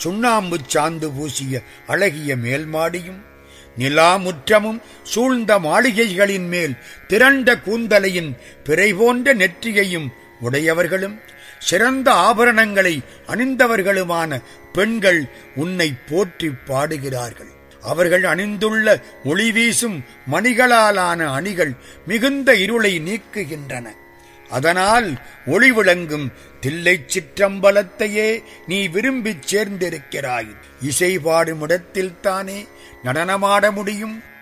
சுண்ணாம்பு சாந்து பூசிய அழகிய மேல்மாடியும் நிலா முற்றமும் சூழ்ந்த மாளிகைகளின் மேல் திரண்ட கூந்தலையின் பிறை போன்ற நெற்றியையும் உடையவர்களும் சிறந்த ஆபரணங்களை அணிந்தவர்களுமான பெண்கள் உன்னை போற்றி பாடுகிறார்கள் அவர்கள் அணிந்துள்ள ஒளி வீசும் மணிகளாலான அணிகள் மிகுந்த இருளை நீக்குகின்றன அதனால் ஒளி விளங்கும் தில்லைச் சிற்றம்பலத்தையே நீ விரும்பிச் சேர்ந்திருக்கிறாய் இசை பாடும் இடத்தில்தானே நடனமாட முடியும்